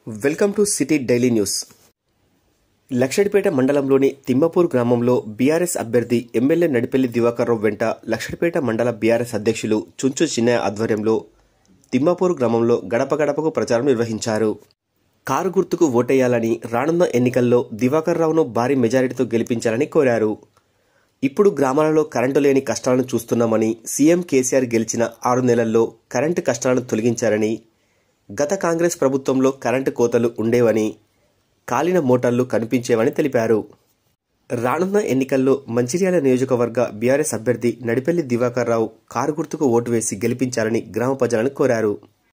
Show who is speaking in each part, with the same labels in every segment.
Speaker 1: welcome to city daily news Laxettipet మండలంలోని తిమ్మపూర్ గ్రామంలో BRS అభ్యర్థి ఎమ్మెల్యే నడిపెల్లి దివాకర్ రావు వెంట లక్షడిపేట మండల బీఆర్ఎస్ అధ్యక్షులు చుంచు చిన్నయ్య ఆధ్వర్యంలో తిమ్మాపూర్ గ్రామంలో గడప గడపకు ప్రచారం నిర్వహించారు కారు గుర్తుకు ఓటేయాలని రానున్న ఎన్నికల్లో దివాకర్ రావును భారీ మెజారిటీతో గెలిపించాలని కోరారు ఇప్పుడు గ్రామాలలో కరెంటు లేని కష్టాలను చూస్తున్నామని సీఎం కేసీఆర్ గెలిచిన ఆరు నెలల్లో కరెంటు కష్టాలను తొలగించారని గత కాంగ్రెస్ ప్రభుత్వంలో కరెంటు కోతలు ఉండేవని కాలిన మోటార్లు కనిపించేవని తెలిపారు రానున్న ఎన్నికల్లో మంచిర్యాల నియోజకవర్గ బీఆర్ఎస్ అభ్యర్థి నడిపెల్లి దివాకర్ రావు కారు గుర్తుకు ఓటు వేసి గెలిపించాలని గ్రామ ప్రజలను కోరారు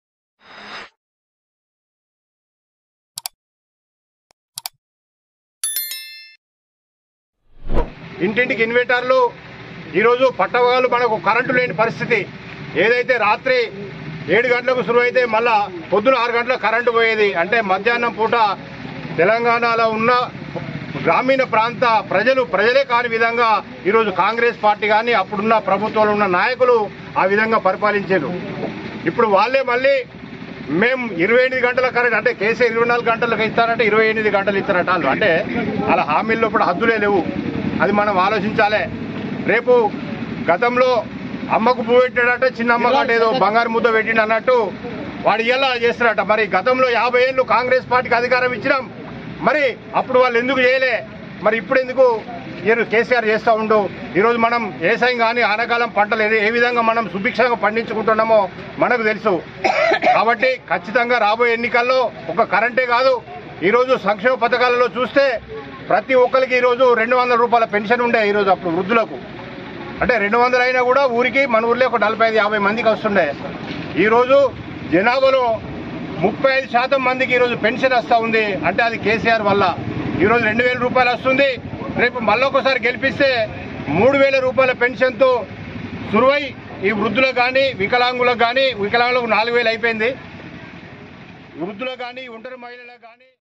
Speaker 2: ఇంటింటికి ఇన్వర్టర్లు ఈరోజు పట్టవగాలు మనకు కరెంటు లేని పరిస్థితి ఏదైతే రాత్రి ఏడు గంటలకు శురువు అయితే మళ్ళా పొద్దున ఆరు గంటలకు కరెంటు పోయేది అంటే మధ్యాహ్నం పూట తెలంగాణలో ఉన్న గ్రామీణ ప్రాంత ప్రజలు ప్రజలే కాని విధంగా ఈరోజు కాంగ్రెస్ పార్టీ కానీ అప్పుడున్న ప్రభుత్వంలో ఉన్న నాయకులు ఆ విధంగా పరిపాలించారు ఇప్పుడు వాళ్ళే మళ్ళీ మేము ఇరవై ఎనిమిది గంటల కరెంట్ అంటే కేసీఆర్ ఇరవై నాలుగు గంటలకు ఇస్తారంటే ఇరవై ఎనిమిది గంటలు ఇస్తారట వాళ్ళు అంటే వాళ్ళ హామీల్లో కూడా హద్దులే లేవు అది మనం ఆలోచించాలి రేపు గతంలో అమ్మకు పువ్వు పెట్టాడట చిన్న అమ్మకాట ఏదో బంగారు ముద్ద పెట్టిండు అన్నట్టు వాడు ఇలా చేస్తారట మరి గతంలో యాభై ఏళ్ళు కాంగ్రెస్ పార్టీకి అధికారం ఇచ్చినాం మరి అప్పుడు వాళ్ళు ఎందుకు చేయలే మరి ఇప్పుడు ఎందుకు ఈరోజు కేసీఆర్ చేస్తూ ఉండు ఈరోజు మనం వ్యవసాయం కానీ ఆనకాలం పంటలు ఏ- ఏ విధంగా మనం సుభిక్షంగా పండించుకుంటున్నామో మనకు తెలుసు కాబట్టి ఖచ్చితంగా రాబోయే ఎన్నికల్లో ఒక కరెంటే కాదు ఈరోజు సంక్షేమ పథకాలలో చూస్తే ప్రతి ఒక్కరికి ఈరోజు రెండు వందల రూపాయల పెన్షన్ ఉండే ఈరోజు అప్పుడు వృద్ధులకు అంటే రెండు వందలు అయినా కూడా ఊరికి మన ఊర్లో ఒక నలభై ఐదు యాభై మందికి వస్తుండే ఈరోజు జనాభాలో ముప్పై ఐదు శాతం మందికి ఈరోజు పెన్షన్ వస్తూ ఉంది అంటే అది కేసీఆర్ వల్ల ఈరోజు రెండు వేల రూపాయలు వస్తుంది రేపు మళ్ళొకసారి గెలిపిస్తే మూడు వేల రూపాయల పెన్షన్తో సురువై ఈ వృద్ధులకు కానీ వికలాంగులకు కానీ వికలాంగులకు నాలుగు వేలు అయిపోయింది వృద్ధులకు కానీ ఒంటరి మహిళలకు కానీ